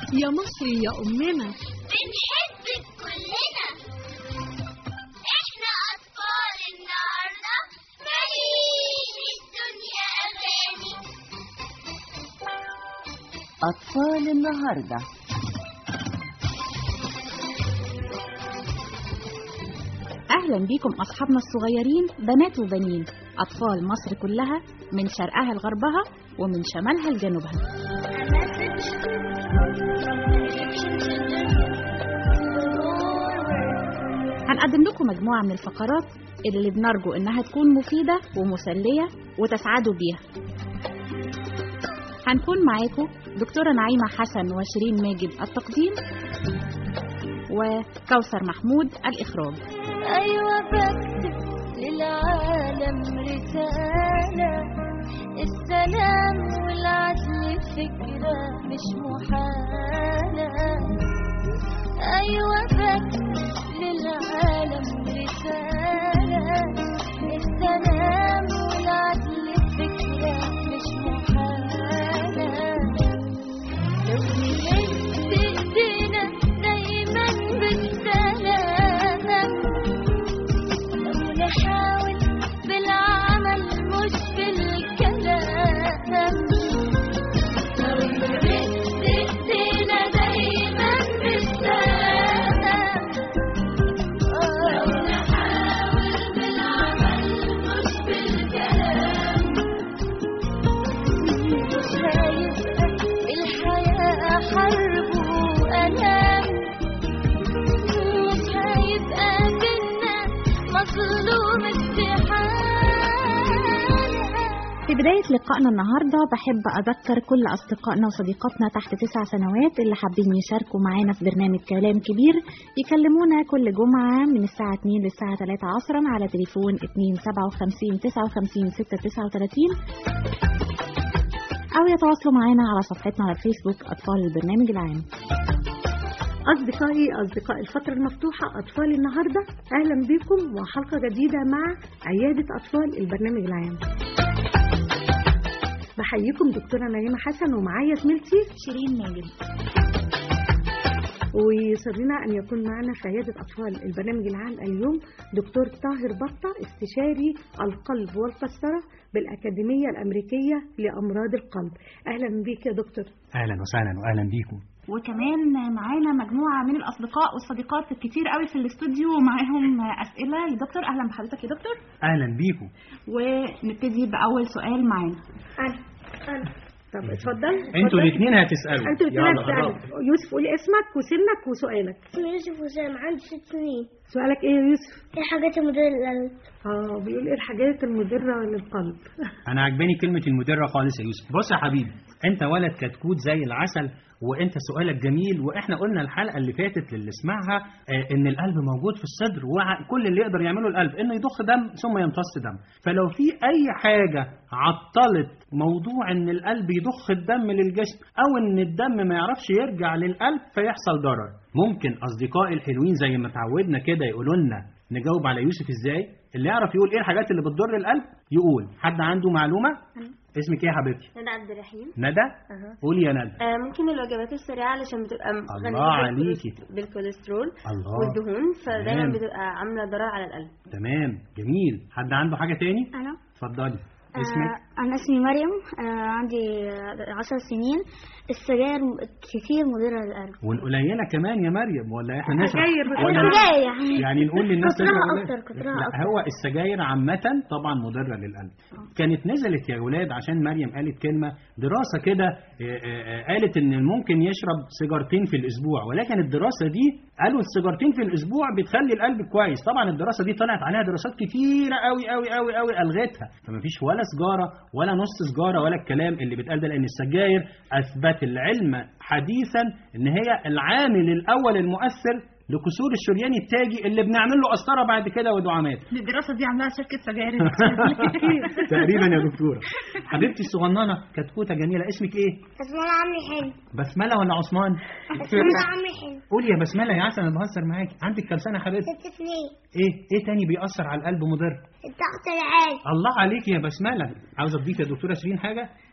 يا مصري يا أمنا بنحبك كلنا احنا اطفال النهارده مالين الدنيا اغاني أطفال النهاردة أهلا بيكم أصحابنا الصغيرين بنات وبنين أطفال مصر كلها من شرقها لغربها ومن شمالها لجنوبها هنقدم لكم مجموعة من الفقرات اللي بنرجو إنها تكون مفيدة ومسلية وتسعدوا بيها هنكون معاكم دكتورة نعيمة حسن وشيرين ماجد التقديم وكوثر محمود الإخراج ايوه بكتب للعالم رسالة السلام والعدل فكرة مش محالة ايوه بكتب للعالم رسالة السلام والعدل فكرة مش محالة لو نمد ايدينا دايما بالسلام لو نحاول بالعمل مش بالكلام لو نمد ايدينا دايما بالسلام لو نحاول بالعمل مش بالكلام مش هيبقى الحياة حرب وألام مش هيبقى بينا مظلوم استحالة في بداية لقائنا النهاردة بحب أذكر كل أصدقائنا وصديقاتنا تحت تسع سنوات اللي حابين يشاركوا معانا في برنامج كلام كبير يكلمونا كل جمعة من الساعة 2 للساعة 3 عصرا على تليفون 257 59 639 أو يتواصلوا معنا على صفحتنا على الفيسبوك أطفال البرنامج العام أصدقائي أصدقاء الفترة المفتوحة أطفال النهاردة أهلا بكم وحلقة جديدة مع عيادة أطفال البرنامج العام بحييكم دكتورة نعيمة حسن ومعايا زميلتي شيرين ماجد ويسرنا أن يكون معنا في عيادة أطفال البرنامج العام اليوم دكتور طاهر بطة استشاري القلب والقسطرة بالأكاديمية الأمريكية لأمراض القلب أهلا بك يا دكتور اهلا وسهلا واهلا بيكم وكمان معانا مجموعة من الأصدقاء والصديقات كتير قوي في الاستوديو ومعاهم أسئلة يا دكتور أهلا بحضرتك يا دكتور اهلا بيكم ونبتدي بأول سؤال معانا أنا أنا طب اتفضل انتوا اتفضل. الاثنين هتسالوا انتوا الاثنين يلا هتسألوا قربوا. يوسف قولي اسمك وسنك وسؤالك اسمي يوسف وسام عندي ست سنين سؤالك ايه يا يوسف؟ ايه حاجات المدير القلب اه بيقول ايه الحاجات المضرة للقلب انا عجباني كلمه المدره خالص يا يوسف بص يا حبيبي انت ولد كتكوت زي العسل وانت سؤالك جميل واحنا قلنا الحلقه اللي فاتت للي سمعها آه، ان القلب موجود في الصدر وكل اللي يقدر يعمله القلب انه يضخ دم ثم يمتص دم فلو في اي حاجه عطلت موضوع ان القلب يضخ الدم للجسم او ان الدم ما يعرفش يرجع للقلب فيحصل ضرر ممكن اصدقائي الحلوين زي ما اتعودنا كده يقولوا لنا نجاوب على يوسف ازاي اللي يعرف يقول ايه الحاجات اللي بتضر القلب يقول حد عنده معلومه اسمك ايه يا حبيبتي ندى عبد الرحيم ندى قولي يا ندى آه ممكن الوجبات السريعة علشان بتبقى الله عليكي. بالكوليسترول الله والدهون فدايما تمام. بتبقى عاملة ضرر على القلب تمام جميل حد عنده حاجه تاني أنا اتفضلي اسمك آه أنا اسمي مريم آه عندي آه، عشر سنين السجاير م- كتير مضرة للقلب والقليله كمان يا مريم ولا احنا نشرب سجاير بس ولا السجاير يعني يعني نقول للناس كترها تشرب أكتر، قليل؟ كترها لا أكتر. هو السجاير عامة طبعا مضرة للقلب كانت نزلت يا ولاد عشان مريم قالت كلمة دراسة كده آه، آه، آه، قالت ان ممكن يشرب سيجارتين في الاسبوع ولكن الدراسة دي قالوا السيجارتين في الاسبوع بتخلي القلب كويس طبعا الدراسة دي طلعت عليها دراسات كتيرة قوي قوي قوي قوي الغتها فما فيش ولا سجارة ولا نص سجارة ولا الكلام اللي بيتقال ده لان السجاير اثبت العلم حديثا ان هي العامل الاول المؤثر لكسور الشريان التاجي اللي بنعمل له قسطره بعد كده ودعامات الدراسة دي عاملاها شركة سجاير تقريبا يا دكتوره حبيبتي الصغننه كتكوته جميله اسمك ايه اسمه عمي حلو بسمله ولا عثمان اسمه عمي حلو قولي يا بسمله يا عسل انا بهزر معاكي عندك كام سنه يا حبيبتي ست سنين ايه ايه تاني بيأثر على القلب مضر الضغط العالي الله عليك يا بسمله عاوز اديك يا دكتوره شيرين حاجه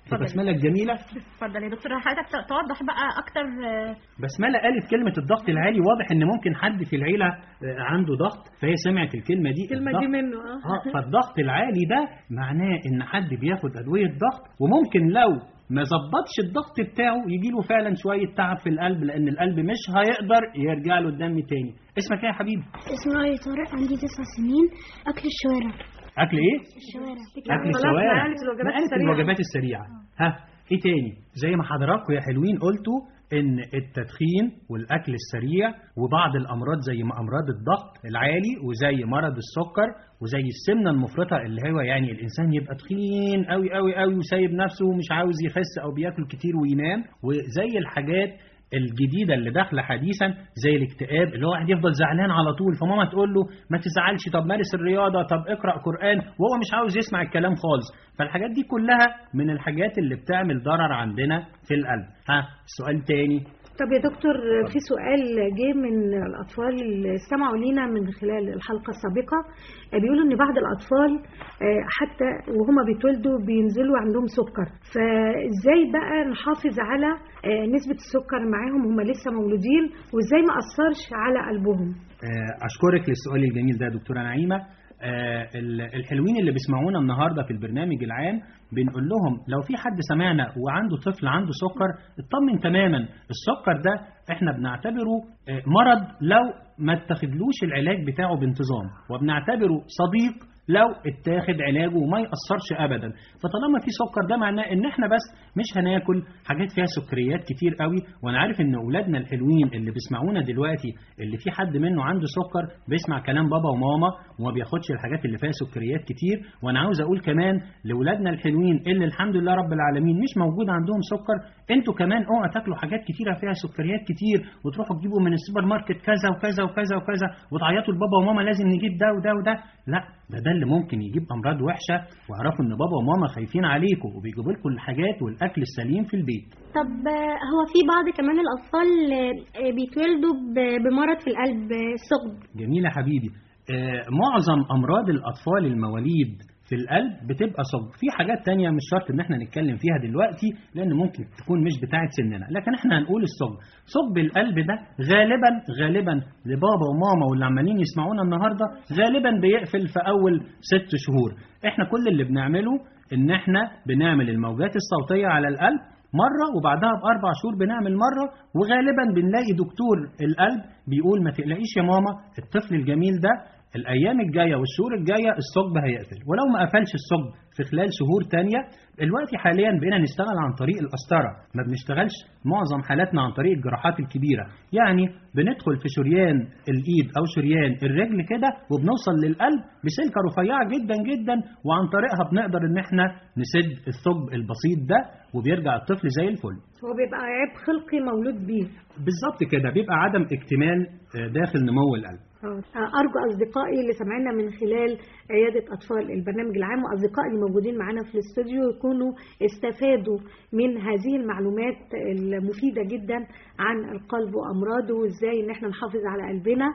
في بسمله الجميله اتفضل يا دكتور حضرتك ت- توضح بقى اكتر آه، بسمله قالت كلمه الضغط العالي واضح ان ممكن حد في العيله آه، عنده ضغط فهي سمعت الكلمه دي الكلمة الضغط. دي منه اه اه فالضغط العالي ده معناه ان حد بياخد ادويه ضغط وممكن لو ما ظبطش الضغط بتاعه يجي له فعلا شويه تعب في القلب لان القلب مش هيقدر يرجع له الدم تاني اسمك ايه يا حبيبي اسمي علي طارق عندي تسع سنين أكل الشوارع اكل ايه الشوارع اكل خلاص، الشوارع نقلت الوجبات نقلت السريعة. الوجبات السريعه ها ايه تاني زي ما حضراتكم يا حلوين قلتوا ان التدخين والاكل السريع وبعض الامراض زي ما امراض الضغط العالي وزي مرض السكر وزي السمنه المفرطه اللي هو يعني الانسان يبقى تخين قوي قوي قوي وسايب نفسه ومش عاوز يخس او بياكل كتير وينام وزي الحاجات الجديده اللي داخله حديثا زي الاكتئاب اللي هو واحد يفضل زعلان على طول فماما تقول له ما تزعلش طب مارس الرياضه طب اقرا قران وهو مش عاوز يسمع الكلام خالص فالحاجات دي كلها من الحاجات اللي بتعمل ضرر عندنا في القلب ها سؤال تاني طب يا دكتور في سؤال جه من الأطفال اللي استمعوا لينا من خلال الحلقة السابقة بيقولوا إن بعض الأطفال آه، حتى وهما بيتولدوا بينزلوا عندهم سكر فإزاي بقى نحافظ على آه، نسبة السكر معاهم هما لسه مولودين وإزاي ما أثرش على قلبهم آه، اشكرك للسؤال الجميل ده يا دكتوره نعيمه آه، ال- الحلوين اللي بيسمعونا النهارده في البرنامج العام بنقول لهم لو في حد سمعنا وعنده طفل عنده سكر اطمن تماما السكر ده احنا بنعتبره آه، مرض لو ما اتخذلوش العلاج بتاعه بانتظام وبنعتبره صديق لو اتاخد علاجه وما يأثرش ابدا فطالما في سكر ده معناه ان احنا بس مش هناكل حاجات فيها سكريات كتير قوي وانا عارف ان اولادنا الحلوين اللي بيسمعونا دلوقتي اللي في حد منه عنده سكر بيسمع كلام بابا وماما وما بياخدش الحاجات اللي فيها سكريات كتير وانا عاوز اقول كمان لاولادنا الحلوين اللي الحمد لله رب العالمين مش موجود عندهم سكر انتوا كمان اوعوا تاكلوا حاجات كتيره فيها سكريات كتير وتروحوا تجيبوا من السوبر ماركت كذا وكذا وكذا وكذا وتعيطوا لبابا وماما لازم نجيب ده وده وده لا ده ده اللي ممكن يجيب امراض وحشه واعرفوا ان بابا وماما خايفين عليكم وبيجيبوا لكم الحاجات والاكل السليم في البيت طب آه، هو في بعض كمان الأطفال آه، بيتولدوا ب- بمرض في القلب آه، الثقب جميل يا حبيبي آه معظم امراض الاطفال المواليد في القلب بتبقى صلب في حاجات تانية مش شرط ان احنا نتكلم فيها دلوقتي لان ممكن تكون مش بتاعه سننا لكن احنا هنقول الصلب صلب القلب ده غالبا غالبا لبابا وماما واللي عمالين يسمعونا النهارده غالبا بيقفل في اول ست شهور احنا كل اللي بنعمله ان احنا بنعمل الموجات الصوتيه على القلب مرة وبعدها بأربع شهور بنعمل مرة وغالبا بنلاقي دكتور القلب بيقول ما تقلقيش يا ماما الطفل الجميل ده الأيام الجاية والشهور الجاية الثقب هيقفل ولو ما قفلش الثقب في خلال شهور تانية دلوقتي حاليا بقينا نشتغل عن طريق القسطرة ما بنشتغلش معظم حالاتنا عن طريق الجراحات الكبيرة يعني بندخل في شريان الإيد أو شريان الرجل كده وبنوصل للقلب بسلكة رفيعة جدا جدا وعن طريقها بنقدر إن احنا نسد الثقب البسيط ده وبيرجع الطفل زي الفل هو بيبقى عيب خلقي مولود بيه بالظبط كده بيبقى عدم اكتمال آه، داخل نمو القلب آه، أرجو أصدقائي اللي سمعنا من خلال عيادة أطفال البرنامج العام وأصدقائي اللي موجودين معانا في الاستوديو يكونوا استفادوا من هذه المعلومات المفيدة جدا عن القلب وأمراضه وإزاي إن احنا نحافظ على قلبنا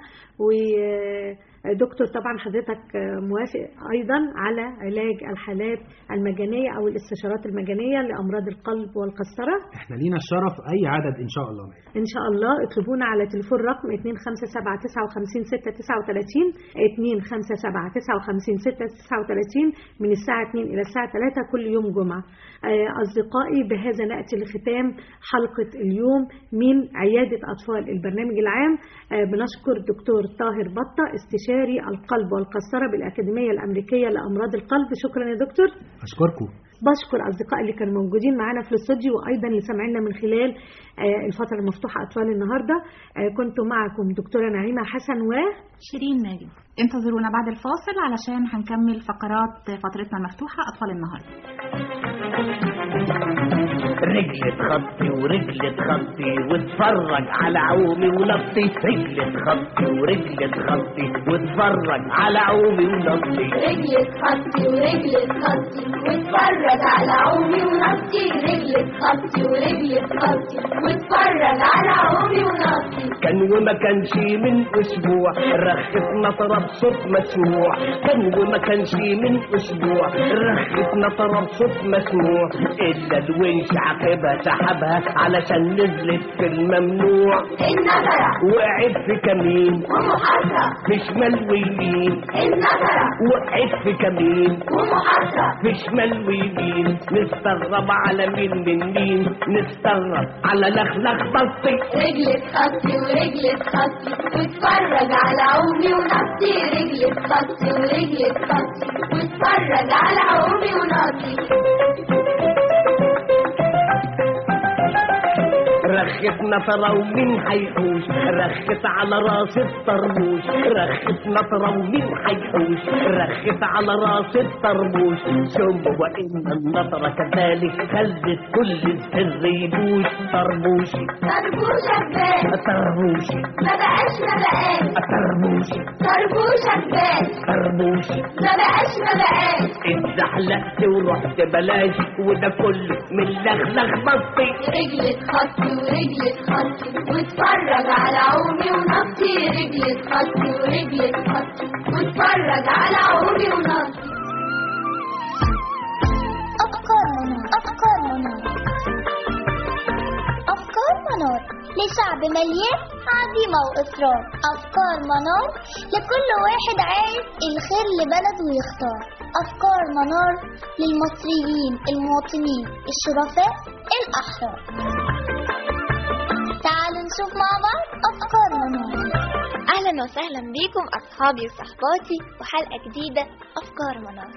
ودكتور طبعا حضرتك موافق أيضا على علاج الحالات المجانية أو الاستشارات المجانية لأمراض القلب والقسطرة احنا لينا الشرف اي عدد ان شاء الله ان شاء الله اطلبونا على تليفون رقم 257-59-639 257-59-639 من الساعة 2 إلى الساعة 3 كل يوم جمعة آه، أصدقائي بهذا نأتي لختام حلقة اليوم من عيادة أطفال البرنامج العام آه، بنشكر دكتور طاهر بطة استشاري القلب والقسطرة بالأكاديمية الأمريكية لأمراض القلب شكرا يا دكتور اشكركم بشكر أصدقائي اللي كانوا موجودين معانا في الاستوديو وأيضا اللي سامعينا من خلال آه، الفترة المفتوحة أطفال النهاردة آه، كنت معكم دكتورة نعيمة حسن و شيرين ماجد انتظرونا بعد الفاصل علشان هنكمل فقرات فترتنا المفتوحة أطفال النهاردة رجل تخطي ورجل تخطي واتفرج على عومي ونطي رجل تخطي ورجل تخطي واتفرج على عومي ونطي رجل تخطي ورجل تخطي واتفرج على عومي ونطي رجل تخطي ورجل تخطي واتفرج على عومي ونطي كان وما كانش من اسبوع رختنا طرب صوت مسموع كان وما كانش من اسبوع رختنا طرب صوت مسموع الا الونش عاقبها سحبها علشان نزلت في الممنوع النظرة وقعت في كمين ومحاصرة في شمال ويمين النظرة وقعت في كمين ومحاصرة في شمال ويمين نستغرب على مين من مين نستغرب على لخلخ بطي رجل خطي ورجل خطي واتفرج على عومي ونطي رجل خطي ورجل خطي واتفرج على عومي ونطي رخت نطرة ومين هيحوش رخت على راس الطربوش رخت نطرة ومين هيحوش رخت على راس الطربوش ثم وإن النطرة كذلك خلت كل السر يبوش طربوشي طربوشك بان طربوشي ما بقاش ما بقاش طربوشي طربوشك بان طربوشي ما بقاش ما بقاش اتزحلقت ورحت بلاش وده كله من لخلخ بطي رجل خطي ورجل خطي واتفرج على عومي ونطي رجل خطي ورجل خطي واتفرج على عومي ونطي أفكار منار أفكار منار أفكار منار لشعب مليان عزيمة وإصرار أفكار منار لكل واحد عايز الخير لبلده ويختار أفكار منار للمصريين المواطنين الشرفاء الأحرار تعالوا نشوف مع بعض أفكار منار أهلا وسهلا بيكم أصحابي وصحباتي وحلقة جديدة أفكار منار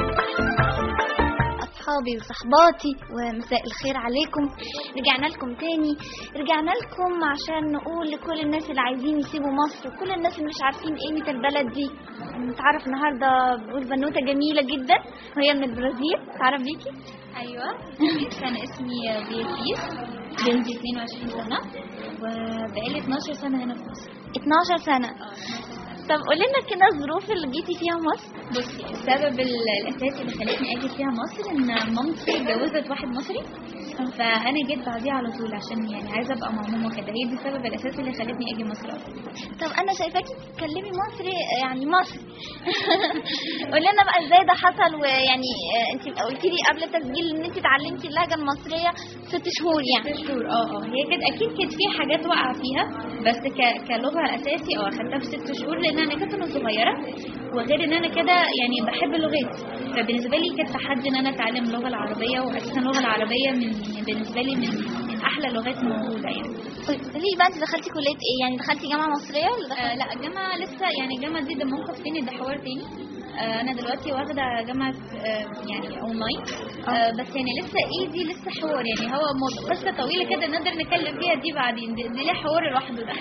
أصحابي وصحباتي ومساء الخير عليكم رجعنا لكم تاني رجعنا لكم عشان نقول لكل الناس اللي عايزين يسيبوا مصر وكل الناس اللي مش عارفين قيمة البلد دي نتعرف النهاردة بقول بنوتة جميلة جدا وهي من البرازيل تعرف بيكي ايوه كان اسمي بياتيس بنتي 22 سنه وبقالي 12 سنه هنا في مصر 12 سنة طب قولي لنا كده الظروف اللي جيتي فيها مصر بصي السبب ال- الاساسي اللي خلتني اجي فيها مصر ان مامتي اتجوزت واحد مصري فانا جيت بعديه على طول عشان يعني عايزه ابقى مع ماما كده هي دي السبب الاساسي اللي خلتني اجي مصر اصلا طب انا شايفاكي بتتكلمي مصري يعني مصري قولي لنا بقى ازاي ده حصل ويعني آه، انت قلتي لي قبل التسجيل ان انت اتعلمتي اللهجه المصريه ست شهور يعني ست شهور اه اه هي كانت اكيد كانت في حاجات واقعه فيها بس ك... كلغه اساسي اه اخدتها في ست شهور لان انا كنت وانا صغيره وغير ان انا كده يعني بحب اللغات فبالنسبه لي كانت تحدي ان انا اتعلم اللغه العربيه واساسا اللغه العربيه من بالنسبه لي من من احلى اللغات الموجوده يعني قولي لي بقى انت دخلتي كليه ايه يعني دخلتي جامعه مصريه ولا آه لا الجامعه لسه يعني الجامعه دي ده موقف تاني ده حوار تاني آه انا دلوقتي واخده جامعه آه يعني اونلاين آه بس يعني لسه ايدي لسه حوار يعني هو مو- قصه طويله كده نقدر نتكلم فيها دي بعدين دي, دي ليها حوار لوحده ده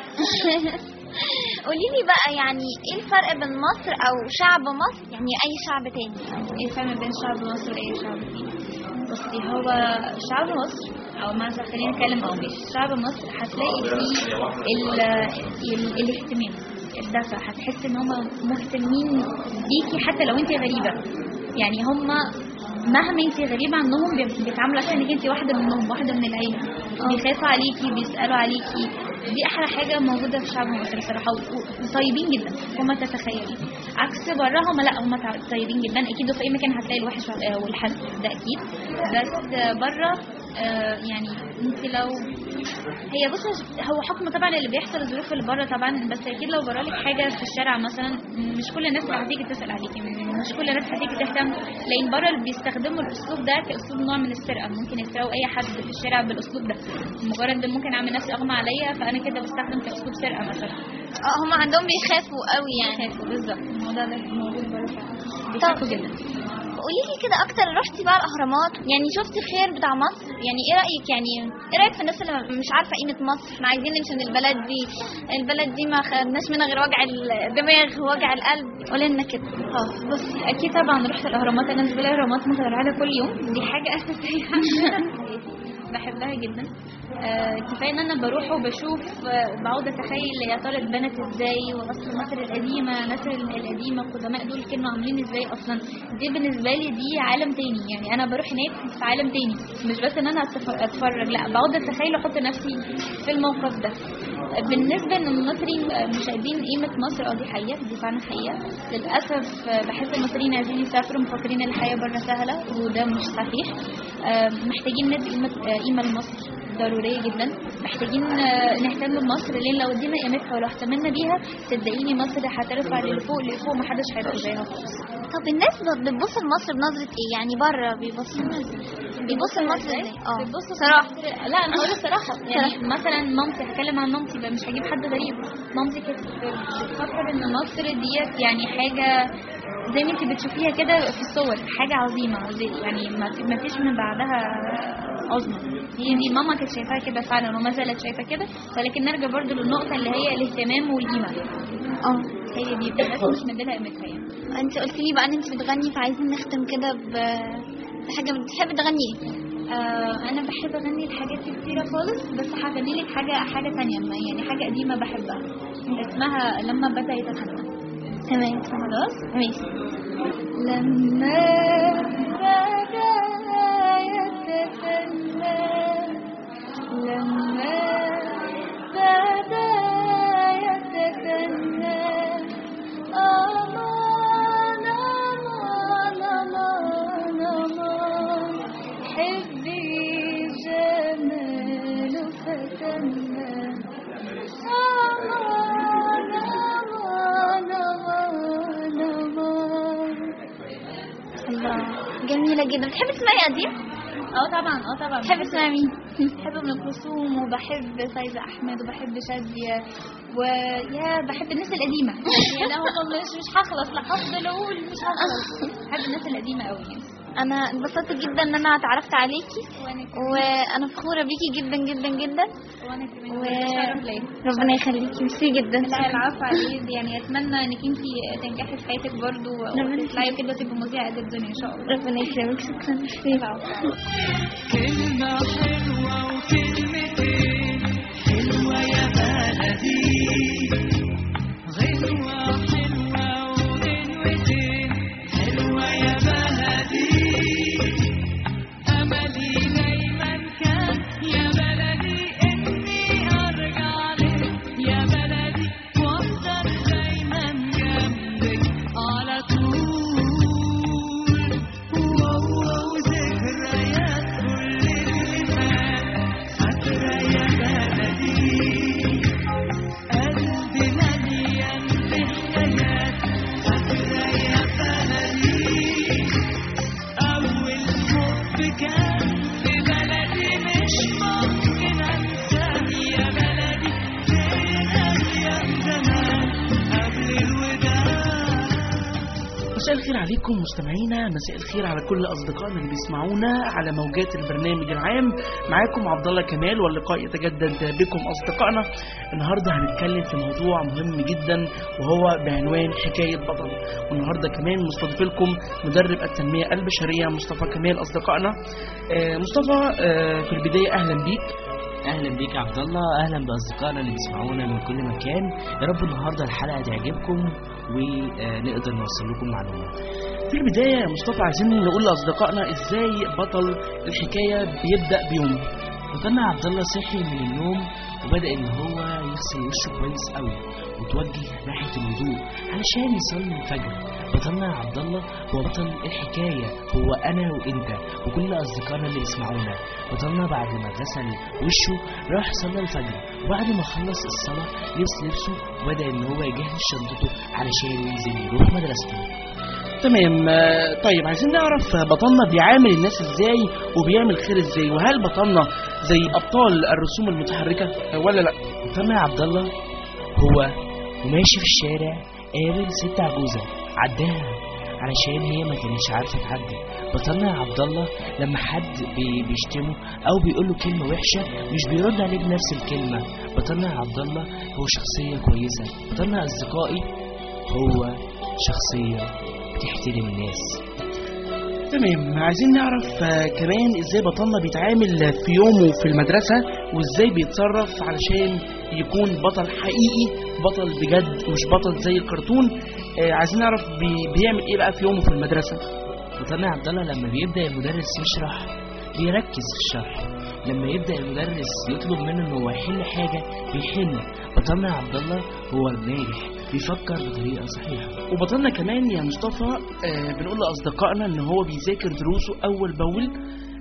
قولي لي بقى يعني ايه الفرق بين مصر او شعب مصر يعني اي شعب تاني ايه الفرق بين شعب مصر واي شعب تاني بصي هو شعب مصر او مثلا خلينا نتكلم او مش شعب مصر هتلاقي فيه ال ال الاهتمام الدفع هتحس ان هم مهتمين بيكي حتى لو انت غريبه يعني هم مهما انت غريبه عنهم بي- بيتعاملوا عشان انت واحده منهم واحده من العيله بيخافوا عليكي بيسالوا عليكي دي احلى حاجه موجوده في شعب مصر الصراحه و- وطيبين جدا وما تتخيلي عكس بره هم لا هم تع- طيبين جدا اكيد في اي مكان هتلاقي الوحش وال- والحلو ده اكيد بس بره يعني انت لو هي بص هو حكم طبعا اللي بيحصل الظروف اللي بره طبعا بس اكيد لو بره لك حاجه في الشارع مثلا مش كل الناس اللي هتيجي تسال عليكي مش كل الناس هتيجي تهتم لان بره اللي بيستخدموا الاسلوب ده كاسلوب نوع من السرقه ممكن يسرقوا اي حد في الشارع بالاسلوب ده مجرد ممكن اعمل نفسي اغمى عليا فانا كده بستخدم كاسلوب سرقه مثلا اه هم عندهم بيخافوا قوي يعني بيخافوا بالظبط الموضوع ده موجود بره فعلا بيخافوا جدا قولي لي كده اكتر رحتي بقى الاهرامات يعني شفتي خير بتاع مصر يعني ايه رايك يعني ايه رايك في الناس اللي مش عارفه قيمه مصر احنا عايزين نمشي من البلد دي البلد دي ما خدناش منها غير وجع الدماغ ووجع القلب قولي لنا كده اه بصي اكيد طبعا رحت الاهرامات انا بالنسبه لي الاهرامات متفرعه كل يوم دي حاجه اساسيه عندنا في حياتي بحبها جدا آه كفايه ان انا بروح وبشوف آه بقعد اتخيل يا ترى اتبنت ازاي واصل مصر القديمه مصر القديمه القدماء دول كانوا عاملين ازاي اصلا دي بالنسبه لي دي عالم تاني يعني انا بروح هناك في عالم تاني مش بس ان انا أتف- اتفرج لا بقعد اتخيل واحط نفسي في الموقف ده بالنسبه ان المصريين آه، مش قادرين قيمه مصر اه دي حقيقه دي فعلا حقيقه للاسف آه، بحس المصريين عايزين يسافروا مفكرين الحياه بره سهله وده مش صحيح آه، محتاجين ندي قيمة- آه، قيمة لمصر ضرورية جدا محتاجين آه، نهتم بمصر لان لو ادينا قيمتها ولو اهتمنا بيها صدقيني مصر هترفع لفوق لفوق محدش هيبقى زيها خالص طب الناس بتبص لمصر بنظرة ايه يعني بره بيبصوا لنا ازاي بيبصوا لمصر ازاي اه بتبصوا صراحة لا انا هقول الصراحه يعني مثلا مامتي هتكلم عن مامتي بقى مش هجيب حد غريب مامتي كانت بتفكر ان مصر ديت يعني حاجه زي ما انت بتشوفيها كده في الصور حاجه عظيمه زي- يعني ما في- ما فيش من بعدها عظمى هي دي ماما كانت شايفاها كده فعلا وما زالت شايفه كده ولكن نرجع برضو للنقطه اللي هي الاهتمام والقيمه اه هي دي الناس مش مديلها قيمتها يعني انت قلت لي بقى ان انت بتغني فعايزين نختم كده ب- بحاجة بتحب تغني ايه آه انا بحب اغني الحاجات كتيره خالص بس هغني لك حاجه حاجه تانية ما يعني حاجه قديمه بحبها اسمها لما بدا يتسنى تمام خلاص ماشي لما بدا يتسنى لما بدا يتسنى أمان أمان أمان أمان حبي جماله فتنا أمان أمان أمان أمان الله جميلة جدا بتحبي تسمعي قديم؟ اه طبعا اه طبعا بتحبي تسمعي مين؟ بحب ام كلثوم وبحب فايزه احمد وبحب شاديه ويا بحب الناس القديمه يعني لا هم مش مش هخلص لا هفضل اقول مش هخلص بحب الناس القديمه قوي يعني انا انبسطت جدا ان انا اتعرفت عليكي وانا فخورة بيكي جدا جدا جدا وانا كمان و... شرف ليا ربنا يخليكي ميرسي جدا لا العفو عليك يعني اتمنى انك انت تنجحي في حياتك برضو ربنا وتطلعي كده تبقي مذيعه قد الدنيا ان شاء الله ربنا يكرمك شكرا ميرسي كلمة حلوة وكلمتين حلوة يا بلدي غنوة حلوة وغنوتين حلوة يا بلدي أملي دايما كان يا بلدي إني أرجع لك يا بلدي وأفضل دايما جنبك على طول وذكريات كل اللي فات فاكرة يا بلدي قلبي مليان بحكايات فاكرة يا بلدي أول حب كان في بلدي مش ممكن أنساه يا بلدي فين أيام زمان قبل الوداع مساء الخير عليكم مستمعينا مساء الخير على كل اصدقائنا اللي بيسمعونا على موجات البرنامج العام معاكم عبد الله كمال واللقاء يتجدد بكم اصدقائنا النهارده هنتكلم في موضوع مهم جدا وهو بعنوان حكايه بطل والنهارده كمان مستضيف لكم مدرب التنميه البشريه مصطفى كمال اصدقائنا آه، مصطفى آه، في البدايه اهلا بيك اهلا بيك يا عبد الله اهلا باصدقائنا اللي بيسمعونا من كل مكان يا رب النهارده الحلقه تعجبكم ونقدر نوصل لكم معلومات في البدايه يا مصطفى عايزين نقول لاصدقائنا ازاي بطل الحكايه بيبدا بيومه بطلنا عبد الله صحي من النوم وبدا ان هو يغسل وشه كويس قوي وتوجه ناحيه الوضوء علشان يصلي الفجر بطلنا عبد الله هو بطل الحكايه هو انا وانت وكل اصدقائنا اللي بيسمعونا بطلنا بعد ما غسل وشه راح صلى الفجر وبعد ما خلص الصلاه لبس لبسه وبدا ان هو يجهز شنطته علشان ينزل يروح مدرسته تمام آه، طيب عايزين نعرف بطلنا بيعامل الناس ازاي وبيعمل خير ازاي وهل بطلنا زي ابطال الرسوم المتحركه آه، ولا لا بطلنا يا عبد الله هو وماشي في الشارع قابل ست عجوزه عداها علشان هي ما كانتش عارفه تعدي بطلنا يا عبد الله لما حد بي- بيشتمه او بيقول له كلمه وحشه مش بيرد عليه بنفس الكلمه بطلنا يا عبد الله هو شخصيه كويسه بطلنا اصدقائي هو شخصيه بتحترم الناس تمام عايزين نعرف آه، كمان ازاي بطلنا بيتعامل في يومه في المدرسه وازاي بيتصرف علشان يكون بطل حقيقي بطل بجد مش بطل زي الكرتون آه، عايزين نعرف بي- بيعمل ايه بقى في يومه في المدرسه بطلنا عبد الله لما بيبدا المدرس يشرح بيركز في الشرح لما يبدا المدرس يطلب منه ان هو يحل حاجه بيحل بطلنا عبد الله هو الناجح بيفكر بطريقه صحيحه وبطلنا كمان يا مصطفى آه بنقول لاصدقائنا ان هو بيذاكر دروسه اول باول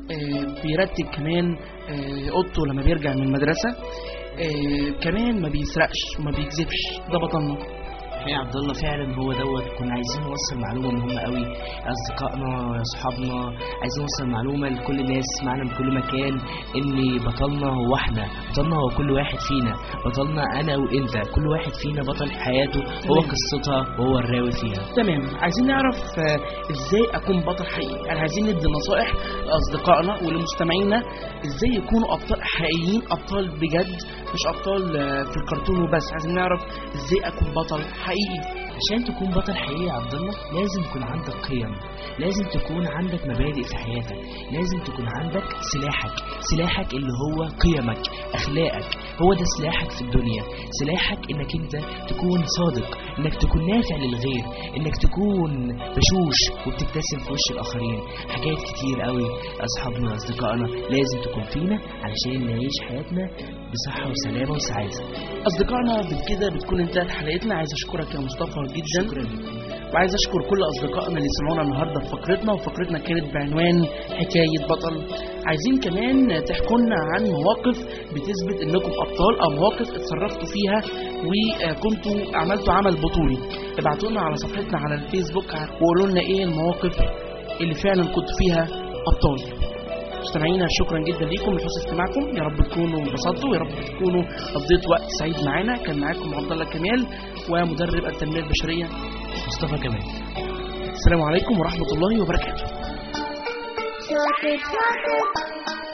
آه، بيرتب كمان آه، اوضته لما بيرجع من المدرسه آه، كمان ما بيسرقش وما بيكذبش ده بطلنا يا عبد الله فعلا هو دوت كنا عايزين نوصل معلومه مهمه قوي اصدقائنا اصحابنا عايزين نوصل معلومه لكل الناس معانا من كل مكان ان بطلنا هو احنا بطلنا هو كل واحد فينا بطلنا انا وانت كل واحد فينا بطل في حياته هو تمام. قصتها وهو الراوي فيها تمام عايزين نعرف آه، ازاي اكون بطل حقيقي يعني عايزين ندي نصائح لاصدقائنا ولمستمعينا ازاي يكونوا ابطال حقيقيين ابطال بجد مش ابطال آه، في الكرتون وبس عايزين نعرف ازاي اكون بطل حقيقي عشان تكون بطل حقيقي يا عبد الله لازم يكون عندك قيم لازم تكون عندك مبادئ في حياتك لازم تكون عندك سلاحك سلاحك اللي هو قيمك اخلاقك هو ده سلاحك في الدنيا سلاحك انك انت تكون صادق انك تكون نافع للغير انك تكون بشوش وبتبتسم في وش الاخرين حاجات كتير قوي اصحابنا واصدقائنا لازم تكون فينا علشان نعيش حياتنا بصحة وسلامة وسعادة اصدقائنا بكده بتكون انتهت حلقتنا عايز اشكرك يا مصطفى جدا وعايز اشكر كل اصدقائنا اللي سمعونا النهارده في فقرتنا وفقرتنا كانت بعنوان حكايه بطل عايزين كمان تحكوا لنا عن مواقف بتثبت انكم ابطال او مواقف اتصرفتوا فيها وكنتوا عملتوا عمل بطولي ابعتوا لنا على صفحتنا على الفيسبوك وقولوا لنا ايه المواقف اللي فعلا كنتوا فيها ابطال مستمعينا شكرا جدا ليكم لحسن استماعكم يا رب تكونوا انبسطتوا يا رب تكونوا قضيتوا وقت سعيد معانا كان معاكم عبد الله كمال ومدرب التنميه البشريه مصطفى كمال السلام عليكم ورحمه الله وبركاته شاطر شاطر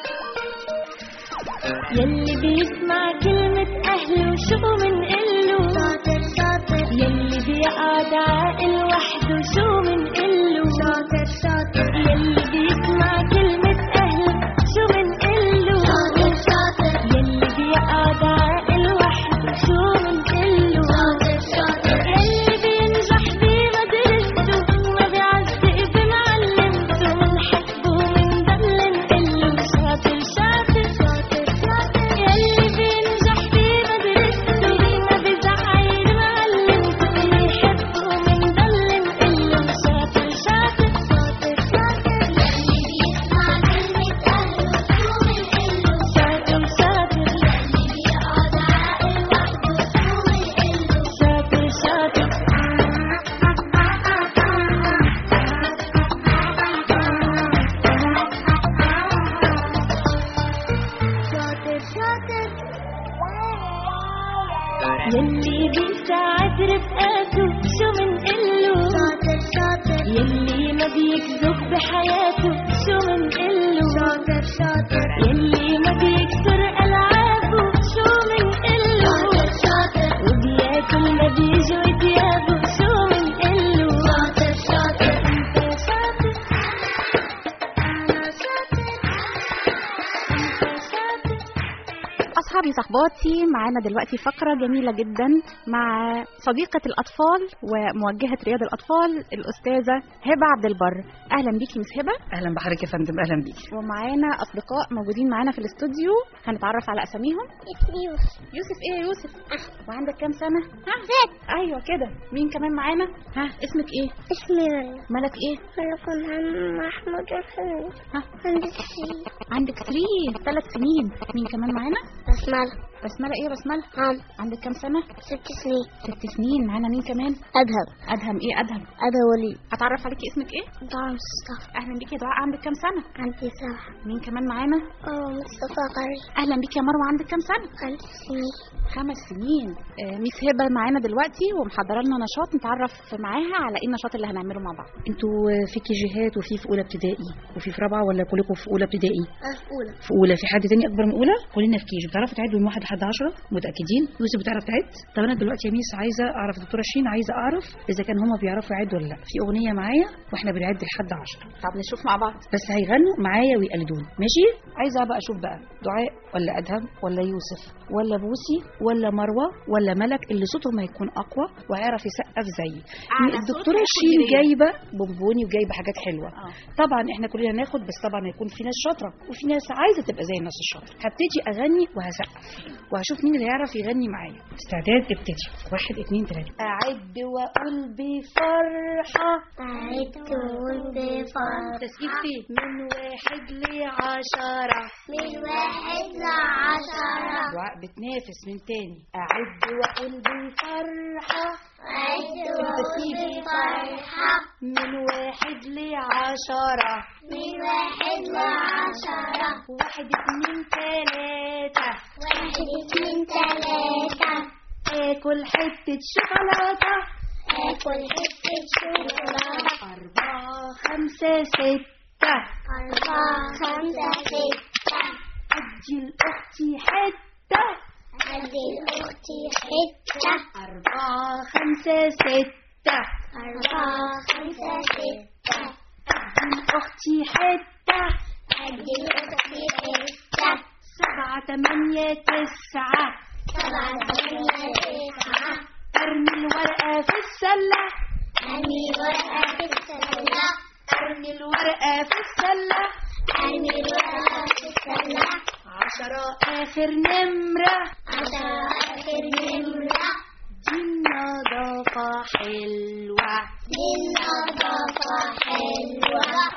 يلي بيسمع كلمة أهله شو منقله شاطر شاطر يلي بيقعد عاقل وحده شو منقله شاطر شاطر يلي بيسمع كلمة أهله شو منقله شاطر شاطر يلي بيقعد عاقل وحده شو منقله شاطر شاطر يلي بينجح بمدرسته وما بيعزق بمعلمته منحبه ومندلل نقله شاطر شاطر شاطر شاطر يلي بينجح بمدرسته ما بيزعل معلمته بيحبه ومندلل نقله شاطر شاطر شاطر شاطر يلي بيسمع كلمة أهله شو منقله شاطر شاطر يلي بيقعد عاقل وحده شو منقله شاطر شاطر شاطر شاطر يلي بيساعد رفقاته شو منقله شاطر شاطر يلي ما بيكذب بحياته شو منقله شاطر شاطر يلي ما بيكسر ألعابه شو منقله شاطر شاطر وبياكل ما بيجوا ثيابه شو منقله شاطر شاطر انت شاطر انا شاطر انت شاطر أصحابي صحباتي معانا دلوقتي فقرة جميلة جدا مع صديقة الأطفال وموجهة رياض الأطفال الأستاذة هبة عبد البر أهلا بيكي مس هبة اهلا بحضرتك يا فندم اهلا بيكي ومعانا أصدقاء موجودين معانا في الاستوديو هنتعرف على أساميهم يوسف يوسف إيه يا يوسف وعندك كام سنة ها ست أيوة كده مين كمان معانا ها اسمك إيه اسمي رنا مالك إيه ملك محمود الحلمي ها عندي سري عندك 3 ثلاث سنين مين كمان معانا بسملة بسملة إيه بسملة عم عندك كام سنة ست سنين ست سنين معانا مين كمان أدهم أدهم إيه أدهم أدهم ولي أتعرف عليكي اسمك إيه دعاء مصطفى أهلا بيكي يا دعاء عندك كام سنة عندي سبعة مين كمان معانا اه مصطفى قري أهلا بيكي يا مروة عندك كام سنة عندي سنين خمس سنين آه، ميس هبة معانا دلوقتي ومحضرة لنا نشاط نتعرف معاها على ايه النشاط اللي هنعمله مع بعض انتوا في كيجيهات وفي في اولى ابتدائي وفي في رابعه ولا كلكم في اولى ابتدائي اه في أولى في اولى في حد تاني اكبر من اولى كلنا في كيجي بتعرفوا تعدوا من واحد لحد عشرة متاكدين يوسف بتعرف تعد طب انا دلوقتي يا ميس عايزه اعرف دكتوره شيرين عايزه اعرف اذا كان هما بيعرفوا يعدوا ولا لا في اغنيه معايا واحنا بنعد لحد عشرة طب نشوف مع بعض بس هيغنوا معايا ويقلدوني ماشي عايزه بقى اشوف بقى دعاء ولا ادهم ولا يوسف ولا بوسي ولا مروه ولا ملك اللي صوتهم هيكون اقوى وهيعرف يسقف زيي على الدكتوره صوت شيرين الحجرية. جايبه بونبوني وجايبه حاجات حلوه طبعا احنا كلنا ناخد بس طبعا هيكون في ناس شاطره وفي ناس عايزه تبقى زي الناس الشاطره هبتدي اغني وهسقف وهشوف مين اللي هيعرف يغني معايا استعداد ابتدي واحد اتنين تلاته اعد واقول بفرحه أعد وقول بفرحة تسقيف فيه من واحد لعشرة من واحد لعشرة دعاء بتنافس من تاني أعد وأقول بفرحة أعد وقول بفرحة من واحد لعشرة من واحد لعشرة واحد اتنين تلاتة واحد اتنين تلاتة آكل حتة شوكولاتة آكل حتة شوكولاتة أربعة خمسة ستة أربعة خمسة ستة أدي لأختي حتة أدي لأختي حتة أربعة خمسة ستة أربعة خمسة ستة أدي لأختي حتة أدي لأختي حتة سبعة تمانية تسعة سبعة ثمانية تسعة أرمي الورقة في السلة أرمي ورقة في السلة أرمي الورقة في السلة أرمي الورقة في السلة عشرة آخر نمرة عشرة آخر نمرة دي النظافة حلوة دي النظافة حلوة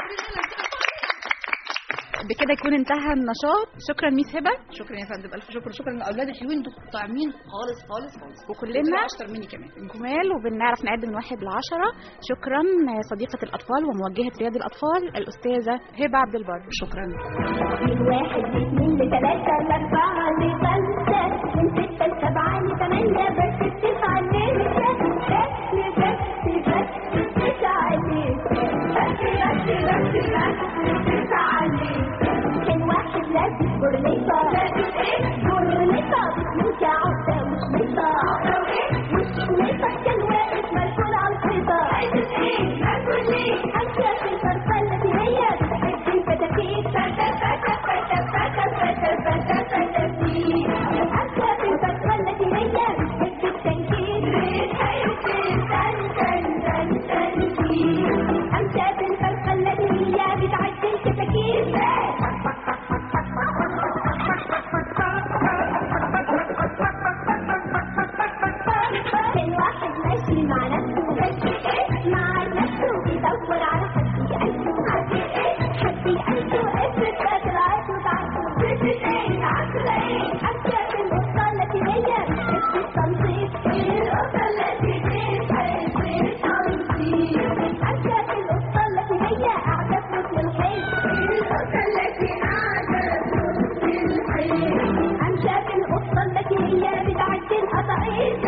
بكده يكون انتهى النشاط شكرا ميس هبه شكرا يا فندم ألف شكر شكرا للأولاد الحلوين دول طعمين خالص خالص خالص وكلنا أشطر مني كمان جمال وبنعرف نعد من واحد لعشرة شكرا صديقة الأطفال وموجهة رياض الأطفال الأستاذة هبة عبد البر شكرا من واحد لاثنين لثلاثة لأربعة لخمسة من ستة لسبعة لثمانية بس تسعة لستة بس بس بس تسعة لستة بس بس بس بس تسعة لستة كان واحد لابس برنيطة لابس ايه؟ برنيطة بسموكة عقدة وشميطة عقدة وايه؟ وشميطة كان واقف مركون على الحيطة عايز ايه؟ اكل ايه؟ حاسة في الفرفلة دي هي بتحب الفتافيت فتا فتا فتا فتا فتا فتا فتافيت حاسة في الفرفلة دي هي بتحب التنكيت بتحب التن تن تن تنكيت حاسة في الفرفلة دي هي بتعدي الكتاكيت كان واحد ماشي مع نفسه ماشي ايه مع نفسه بيدور على حد يقلبه حد ايه حد يقلبه افرض بقى طلعت وتعبته افرض ايه تعبت ايه حتى في القطه التي هي بتحب التنظيف القطه التي بتحب التنظيف حتى في القطه التي هي قاعده في وسط الحيط القطه التي قاعده في وسط الحيط امشى في القطه التي هي بتعدي القطاعيط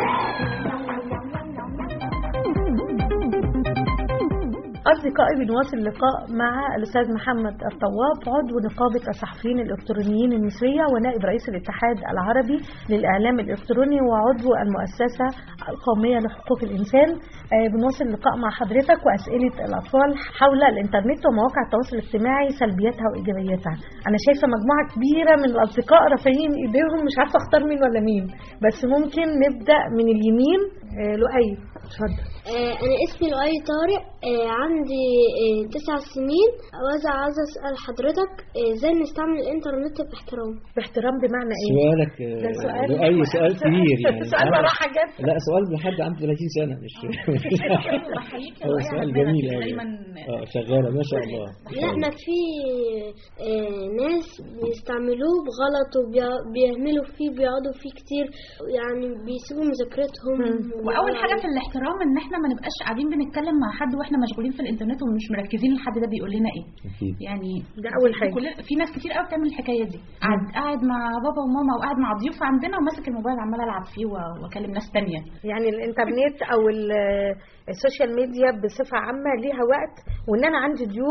أصدقائي بنواصل اللقاء مع الأستاذ محمد الطواب عضو نقابة الصحفيين الإلكترونيين المصرية ونائب رئيس الاتحاد العربي للإعلام الإلكتروني وعضو المؤسسة القومية لحقوق الإنسان آه، بنواصل اللقاء مع حضرتك وأسئلة الأطفال حول الإنترنت ومواقع التواصل الاجتماعي سلبياتها وإيجابياتها أنا شايفة مجموعة كبيرة من الأصدقاء رافعين إيديهم مش عارفة أختار مين ولا مين بس ممكن نبدأ من اليمين آه، لؤي اتفضل آه، أنا اسمي لؤي طارق آه، عندي آه، تسع سنين وإذا عايزة أسأل حضرتك آه، إزاي نستعمل الإنترنت باحترام باحترام بمعنى إيه؟ سؤالك ده آه، سؤال له أي سؤال كبير يعني سؤال آه. براحة جدا لا سؤال لحد عنده 30 سنة مش هو سؤال جميل أوي اه شغالة ما شاء الله لا ما في آه، ناس بيستعملوه بغلط وبيهملوا فيه بيقعدوا فيه كتير يعني بيسيبوا مذاكرتهم واول حاجه في الاحترام ان احنا ما نبقاش قاعدين بنتكلم مع حد واحنا مشغولين في الانترنت ومش مركزين الحد ده بيقول لنا ايه أكيد يعني ده اول حاجه كل في ناس كتير قوي بتعمل الحكايه دي قاعد قاعد مع بابا وماما وقاعد مع ضيوف عندنا وماسك الموبايل عمال العب فيه و- واكلم ناس تانية يعني الانترنت او ال- السوشيال ميديا بصفه عامه ليها وقت وان انا عندي ضيوف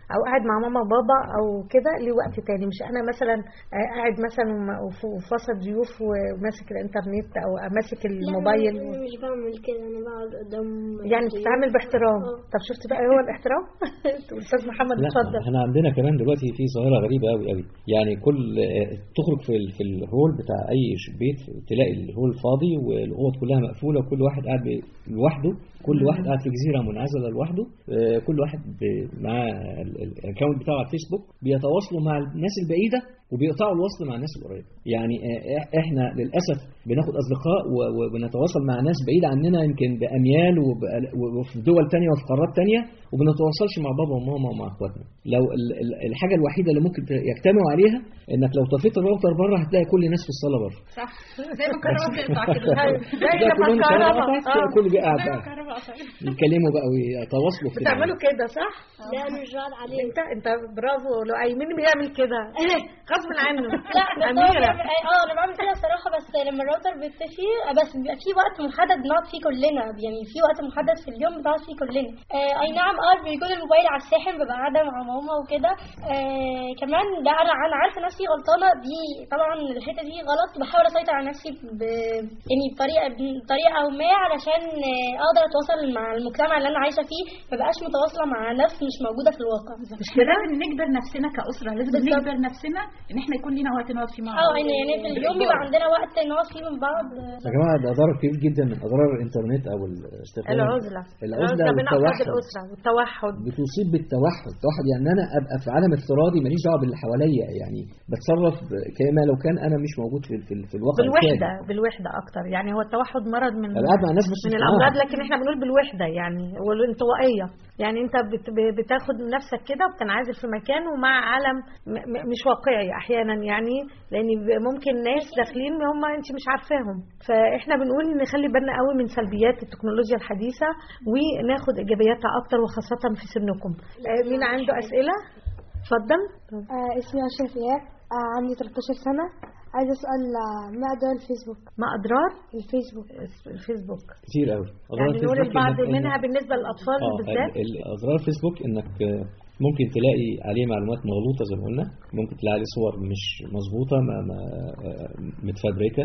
او قاعد مع ماما وبابا او كده ليه وقت تاني مش انا مثلا آه، قاعد مثلا وم- وف- وفي وسط ضيوف وماسك الانترنت او ماسك الموبايل لا أنا مش بعمل كده انا بقعد قدام يعني بتتعامل باحترام طب شفت بقى هو الاحترام استاذ محمد لا اتفضل احنا عندنا كمان دلوقتي في ظاهره غريبه قوي قوي يعني كل آه، تخرج في ال- في الهول بتاع اي ش- بيت تلاقي الهول فاضي والاوض كلها مقفوله وكل واحد قاعد ب- لوحده كل واحد قاعد في جزيره منعزله لوحده آه، كل واحد ب- معاه ال- ال- الاكونت بتاعه على الفيسبوك بيتواصلوا مع الناس البعيده وبيقطعوا الوصل مع الناس القريبه يعني آه، احنا للاسف بناخد اصدقاء و- و- ونتواصل مع ناس بعيده عننا يمكن باميال وب- وفي دول تانية وفي قارات تانية وبنتواصلش مع بابا وماما ومع اخواتنا لو ال- ال- الحاجه الوحيده اللي ممكن يجتمعوا عليها انك لو طفيت الراوتر بره هتلاقي كل الناس في الصاله بره صح زي ما الكهرباء بتقطع كده زي ده لما كلهم الكهرباء شغالة، آه. كل قاعد زي ما بقى الكهرباء قطعت يتكلموا بقى ويتواصلوا في بتعملوا كده صح؟ لا انا مش بقعد عليه انت انت برافو لو اي مين بيعمل كده غصب عنه لا بس هو اميره بيعمل- اه انا بعمل كده صراحه بس لما الراوتر بيطفي بس بيبقى في وقت محدد بنقعد فيه كلنا يعني في وقت محدد في اليوم بنقعد فيه كلنا آه اي نعم اه بيكون الموبايل على الساحن ببقى قاعده مع ماما وكده آه كمان ده انا انا عارفه نفسي غلطانه دي طبعا الحته دي غلط بحاول اسيطر على نفسي ب يعني بطريقه بطريقه او ما علشان آه، اقدر اتواصل مع المجتمع اللي انا عايشه فيه ما بقاش متواصله مع ناس مش موجوده في الواقع مش كده نجبر نفسنا كأسرة لازم بالظبط. نجبر نفسنا ان احنا يكون لينا وقت نقعد فيه مع اه يعني يعني في اليوم بيبقى عندنا وقت نقعد فيه من بعض يا جماعه ده ضرر كبير جدا من اضرار الانترنت او الاستخدام العزله العزله بين افراد والتوحد الاسره والتوحد بتصيب بالتوحد التوحد يعني انا ابقى في عالم افتراضي ماليش دعوه باللي حواليا يعني بتصرف ب- كما لو كان انا مش موجود في في, في الواقع بالوحده الكامل. بالوحده اكتر يعني هو التوحد مرض من أنا قاعد مع ناس بس من مش الامراض معاهم. لكن احنا بنقول بالوحده يعني والانطوائيه يعني انت بت ب- بتاخد نفسك كده وبتنعزل في مكان ومع عالم م- م- مش واقعي احيانا يعني لان ب- ممكن ناس داخلين هم انت مش عارفاهم فاحنا بنقول نخلي بالنا قوي من سلبيات التكنولوجيا الحديثه وناخد ايجابياتها اكتر وخاصه في سنكم آه، مين عنده اسئله اتفضل آه اسمي أشرف إياب آه عندي 13 سنة عايز أسأل آه ما أدوار الفيسبوك ما أضرار الفيسبوك الفيسبوك كتير قوي يعني نقول البعض منها بالنسبه للاطفال اه بالذات ال- ال- اضرار فيسبوك انك آه، ممكن تلاقي عليه معلومات مغلوطه زي ما قلنا ممكن تلاقي عليه صور مش مظبوطه ما ما آه، متفبركه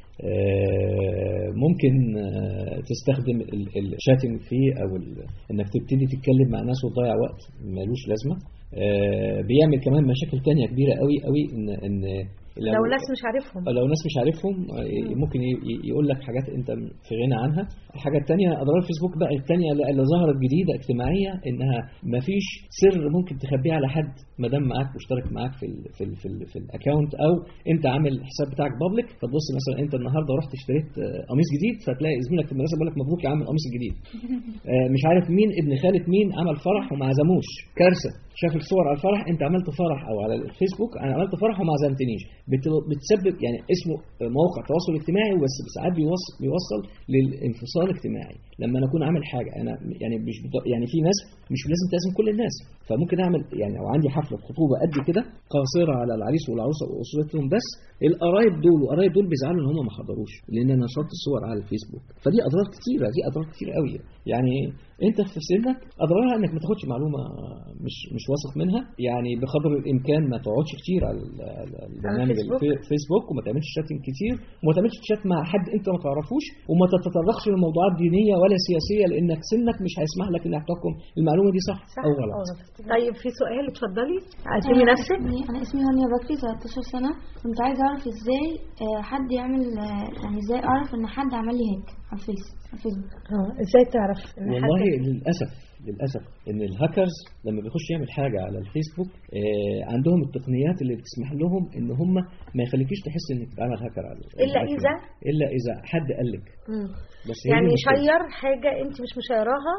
آه، ممكن آه، تستخدم ال- الشاتنج فيه او ال- انك تبتدي تتكلم مع ناس وتضيع وقت ملوش لازمه آه، بيعمل كمان مشاكل تانية كبيره قوي قوي ان ان لو ناس مش عارفهم لو ناس مش عارفهم آه، ممكن ي- ي- يقول لك حاجات انت في غنى عنها الحاجه الثانيه اضرار الفيسبوك بقى الثانيه اللي اللي ظهرت جديده اجتماعيه انها ما فيش سر ممكن تخبيه على حد ما دام معاك مشترك معاك في ال في ال في, ال في الاكونت او انت عامل الحساب بتاعك بابليك فتبص مثلا انت النهارده رحت اشتريت آه، قميص جديد فتلاقي زميلك في المدرسه بيقول لك مبروك يا عم القميص الجديد آه، مش عارف مين ابن خالة مين عمل فرح وما عزموش كارثه شاف الصور على الفرح انت عملت فرح او على الفيسبوك انا عملت فرح وما عزمتنيش بت- بتسبب يعني اسمه موقع تواصل اجتماعي بس ساعات بيوصل بيوصل للانفصال الاجتماعي لما انا اكون عامل حاجه انا يعني مش بت- يعني في ناس مش لازم تعزم كل الناس فممكن اعمل يعني او عندي حفله خطوبه قد كده قاصره على العريس والعروسه واسرتهم بس القرايب دول والقرايب دول بيزعلوا ان هم ما حضروش لان انا نشرت الصور على الفيسبوك فدي اضرار كتيره دي اضرار كتير قوي يعني انت في سنك اضرارها انك ما تاخدش معلومه مش مش واثق منها يعني بقدر الامكان ما تقعدش كتير على ال- على البرنامج الفيسبوك. الفي- الفيسبوك وما تعملش شاتنج كتير وما تعملش شات مع حد انت ما تعرفوش وما تتطرقش لموضوعات دينيه ولا سياسيه لانك سنك مش هيسمح لك انك تحكم المعلومه دي صح, صح او غلط طيب في سؤال اتفضلي قدمي أنا نفسك اسمي أنا اسمي هانيا بكري 13 سنة كنت عايزة أعرف إزاي آه، حد يعمل آه، يعني إزاي أعرف إن حد عمل لي هيك على الفيس على الفيسبوك اه ازاي تعرف إن والله حد- للاسف للاسف ان الهاكرز لما بيخش يعمل حاجه على الفيسبوك آه عندهم التقنيات اللي بتسمح لهم ان هم ما يخليكيش تحس انك بتعمل هاكر على إلا إذا؟ الا اذا حد قال لك مم. بس هي دي يعني المشكلة. شير حاجه انت مش مشيراها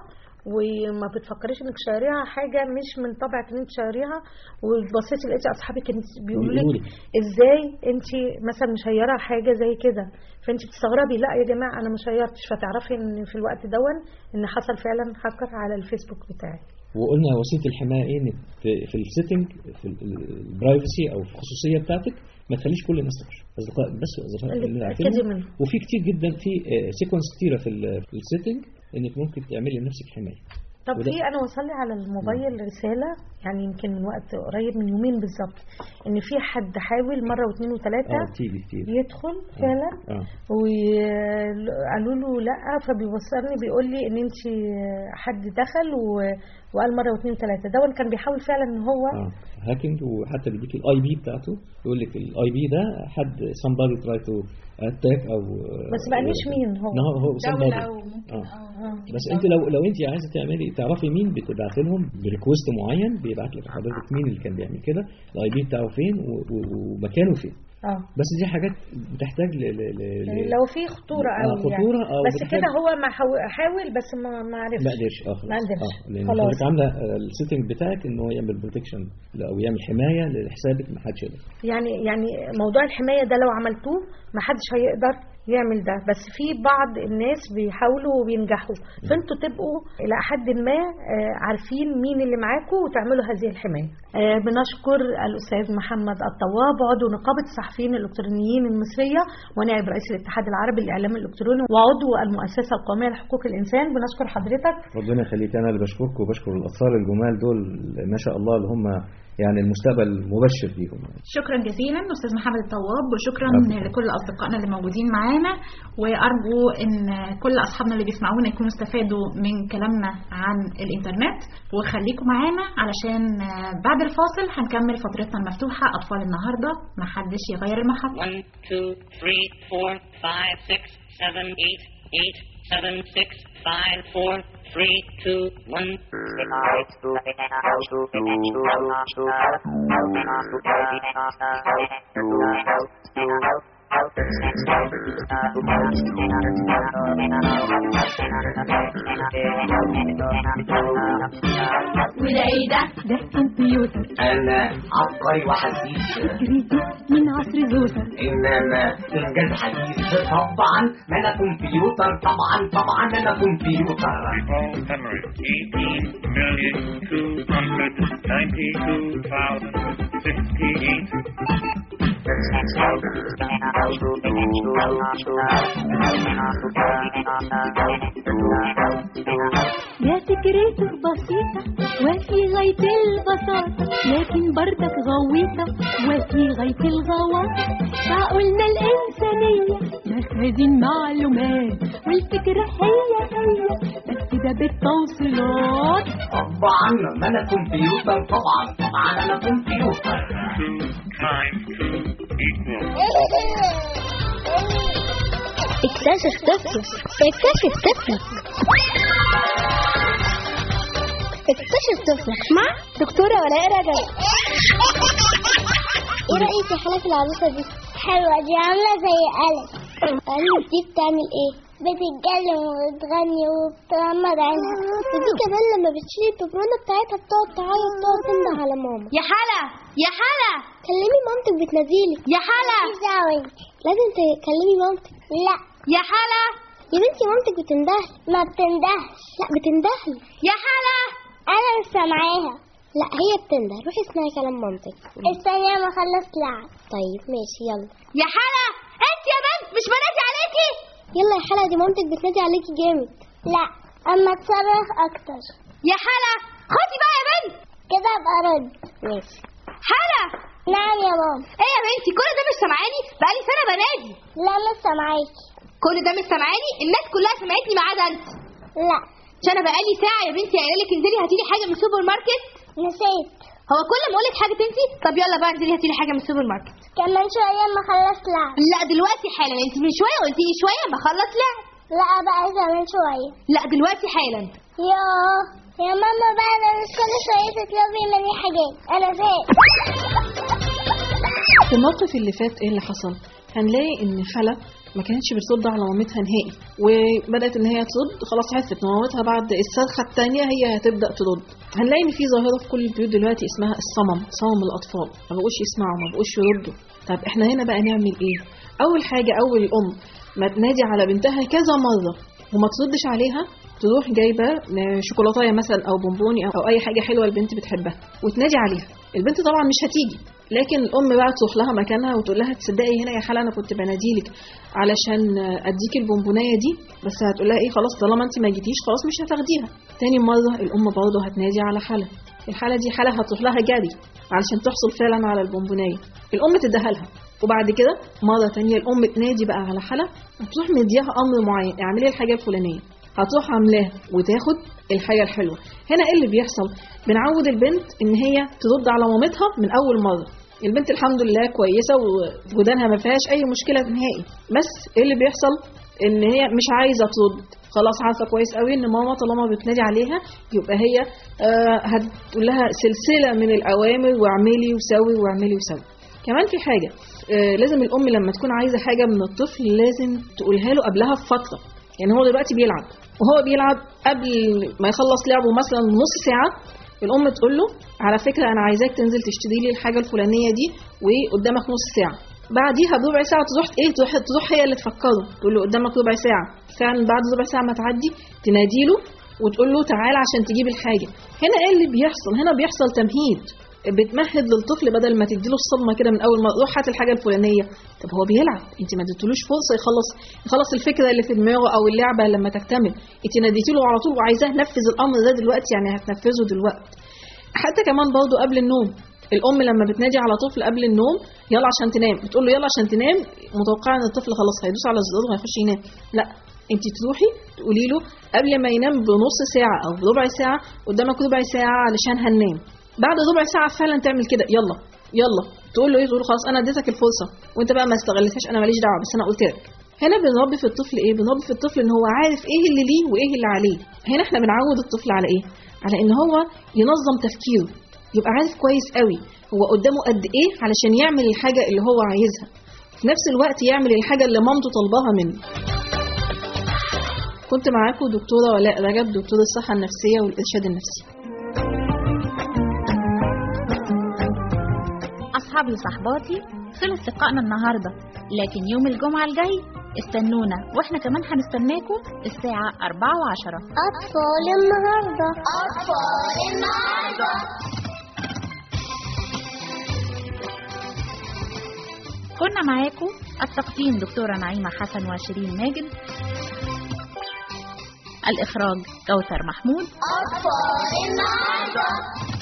وما بتفكريش انك تشيريها حاجه مش من طبعك ان انت تشيريها وبصيتي لقيتي اصحابك إن بيقولوا بيقولوا لك ازاي انت مثلا مشيره حاجه زي كده فانت بتستغربي لا يا جماعه انا ما شيرتش فتعرفي ان في الوقت دون ان حصل فعلا هاكر على الفيسبوك بتاعي وقلنا وسيله الحمايه ايه انك ت- في السيتنج في البرايفسي او في الخصوصيه بتاعتك ما تخليش كل الناس تخش اصدقاء بس اصدقاء اللي اللي تتأكدي عارفينهم منه. وفي كتير جدا في سيكونس كتيره في ال- في السيتنج انك ممكن تعملي لنفسك حمايه طب وده- في انا وصل لي على الموبايل رساله يعني يمكن من وقت قريب من يومين بالظبط ان في حد حاول مره واثنين وثلاثه اه بتيجي كتير يدخل فعلا اه وقالوا له لا فبيوصلني بيقول لي ان انت حد دخل و- وقال مره واثنين وثلاثه ده كان بيحاول فعلا ان هو اه هاكينج وحتى بيديك الاي بي بتاعته يقول لك الاي بي ده حد somebody try to attack او بس ما قاليش مين هو إن هو هو somebody دولة وممكن اه بس انت لو لو انت عايزه تعملي تعرفي مين بتبعت لهم بريكوست معين بيبعت لك حضرتك مين اللي كان بيعمل كده الاي بي بتاعه فين و- و- ومكانه فين اه بس دي حاجات بتحتاج ل ل ل يعني ل- لو في خطوره آه، قوي خطورة يعني. أو بس بتحتاج- كده هو ما حاول حاول بس ما ما عرفش ما قدرش اه ما خلاص قدرش اه لان خلاص. حضرتك عامله آه، السيتنج بتاعك ان هو يعمل بروتكشن او يعمل حمايه لحسابك ما حدش يقدر يعني يعني موضوع الحماية ده لو عملتوه ما حدش هيقدر يعمل ده بس في بعض الناس بيحاولوا وبينجحوا فانتوا تبقوا الى حد ما آه، عارفين مين اللي معاكم وتعملوا هذه الحماية آه، بنشكر الاستاذ محمد الطواب عضو نقابة الصحفيين الالكترونيين المصرية ونائب رئيس الاتحاد العربي للاعلام الالكتروني وعضو المؤسسة القومية لحقوق الانسان بنشكر حضرتك ربنا يخليك انا اللي بشكرك وبشكر الاطفال الجمال دول ما شاء الله اللي هم يعني المستقبل مبشر ليهم شكرا جزيلا استاذ محمد الطواب وشكرا عفوا. لكل اصدقائنا اللي موجودين معانا وارجو ان كل اصحابنا اللي بيسمعونا يكونوا استفادوا من كلامنا عن الانترنت وخليكم معانا علشان آه، بعد الفاصل هنكمل فترتنا المفتوحه اطفال النهارده ما حدش يغير المحطه One, two, three, four, five, six, seven, eight, eight, seven, six, five, four, three, two, one. وده ايه ده؟ ده كمبيوتر أنا عبقري وحسيس فكرته من عصر زوسر إنما إنجاز حديث طبعا ما أنا كمبيوتر طبعا طبعا أنا كمبيوتر يا فكرته بسيطة وفي غاية البساطة لكن برضك غويطة وفي غاية الغواطة عقولنا الإنسانية مخازن معلومات والفكرة هي هي بس ده بالتوصيلات طبعا ما أنا كمبيوتر طبعا طبعا أنا كمبيوتر اكتشف طفلك اكتشف طفلك اكتشف طفلك مع دكتورة ولاء رجب ايه رأيك يا حالة في العروسة دي؟ حلوة دي عاملة زي قلم قلم دي بتعمل ايه؟ بتتكلم وبتغني وبتغمض عينها ودي كمان لما بتشيل الببرونة بتاعتها بتقعد تعيط تقعد تنده على ماما يا حلا يا حلا كلمي مامتك بتناديلك يا حلا ماليش دعوة انت لازم تكلمي مامتك لا يا حلا يا بنتي مامتك بتندهلي ما بتندهش لا بتندهلي يا حلا انا مش سامعاها لا هي بتنده روحي اسمعي كلام مامتك استني ما اخلص لعب طيب ماشي يلا يا حلا انت يا بنت مش بنادي عليكي يلا يا حلا دي مامتك بتنادي عليكي جامد لا اما تصرخ اكتر يا حلا خدي بقى يا بنت كده ابقى رد ماشي حلا نعم يا ماما ايه يا بنتي كل ده مش سامعاني بقالي سنه بنادي لا مش سامعاكي كل ده مش سامعاني الناس كلها سمعتني ما عدا انت لا مش انا بقالي ساعه يا بنتي قايله لك انزلي هاتي لي حاجه من السوبر ماركت نسيت هو كل ما اقول لك حاجه تنسي طب يلا بقى انزلي هاتي لي حاجه من السوبر ماركت كمان شويه ما اخلص لعب لا دلوقتي حالا انت من شويه قلتي لي شويه ما خلص لعب لا بقى كمان شويه لا دلوقتي حالا ياه يا ماما بقى ده مش كل شويه تطلبي مني حاجات انا زهقت في الموقف اللي فات ايه اللي حصل هنلاقي ان خلا ما كانتش بتصد على مامتها نهائي وبدات ان هي تصد خلاص عرفت ان مامتها بعد الصرخه الثانيه هي هتبدا ترد هنلاقي ان في ظاهره في كل البيوت دلوقتي اسمها الصمم صمم الاطفال ما بقوش يسمعوا ما بقوش يردوا طب احنا هنا بقى نعمل ايه اول حاجه اول الام ما تنادي على بنتها كذا مره وما تردش عليها تروح جايبه شوكولاتايه مثلا او بونبوني او, أو اي حاجه حلوه البنت بتحبها وتنادي عليها البنت طبعا مش هتيجي لكن الام بقى تروح لها مكانها وتقول لها تصدقي هنا يا حلا انا كنت بناديلك علشان اديكي البونبونايه دي بس هتقول لها ايه خلاص طالما انت ما جيتيش خلاص مش هتاخديها تاني مره الام برضه هتنادي على حلا الحاله دي حاله هتروح لها جري علشان تحصل فعلا على البونبونايه الام تديها لها وبعد كده مره تانية الام تنادي بقى على حلا وتروح مديها امر معين اعملي الحاجه الفلانيه هتروح عاملاها وتاخد الحاجه الحلوه هنا ايه اللي بيحصل بنعود البنت ان هي ترد على مامتها من اول مره البنت الحمد لله كويسه وودانها ما فيهاش اي مشكله نهائي بس ايه اللي بيحصل ان هي مش عايزه ترد خلاص عارفه كويس قوي ان ماما طالما بتنادي عليها يبقى هي آه هتقول لها سلسله من الاوامر واعملي وسوي واعملي وسوي كمان في حاجه آه لازم الام لما تكون عايزه حاجه من الطفل لازم تقولها له قبلها بفتره يعني هو دلوقتي بيلعب وهو بيلعب قبل ما يخلص لعبه مثلا نص ساعه الام تقول له على فكره انا عايزاك تنزل تشتري لي الحاجه الفلانيه دي وقدامك نص ساعه بعديها بربع ساعه تروح ايه تروح تروح هي اللي تفكره تقول له قدامك ربع ساعه فعلا بعد ربع ساعه ما تعدي تنادي له وتقول له تعالى عشان تجيب الحاجه هنا ايه اللي بيحصل هنا بيحصل تمهيد بتمهد للطفل بدل ما تديله الصدمه كده من اول ما روح هات الحاجه الفلانيه طب هو بيلعب انت ما اديتلوش فرصه يخلص يخلص الفكره اللي في دماغه او اللعبه لما تكتمل انت ناديتي له على طول وعايزاه ينفذ الامر ده دلوقتي يعني هتنفذه دلوقتي حتى كمان برضه قبل النوم الام لما بتنادي على طفل قبل النوم يلا عشان تنام بتقول له يلا عشان تنام متوقعه ان الطفل خلاص هيدوس على الزرار وهيخش ينام لا انت تروحي تقولي له قبل ما ينام بنص ساعه او بربع ساعه قدامك ربع ساعه علشان هننام بعد ربع ساعه فعلا تعمل كده يلا يلا تقول له ايه تقول له خلاص انا اديتك الفرصه وانت بقى ما استغلتهاش انا ماليش دعوه بس انا قلت لك هنا بنربي في الطفل ايه بنربي في الطفل ان هو عارف ايه اللي ليه وايه اللي عليه هنا احنا بنعود الطفل على ايه على ان هو ينظم تفكيره يبقى عارف كويس قوي هو قدامه قد ايه علشان يعمل الحاجه اللي هو عايزها في نفس الوقت يعمل الحاجه اللي مامته طالباها منه كنت معاكم دكتوره ولاء رجب دكتور الصحه النفسيه والارشاد النفسي أصحابي وصحباتي خلص لقائنا النهاردة لكن يوم الجمعة الجاي استنونا واحنا كمان هنستناكم الساعة 4 و10 أطفال النهاردة أطفال النهاردة كنا معاكم التقديم دكتورة نعيمة حسن وشيرين ماجد الإخراج كوثر محمود أطفال النهاردة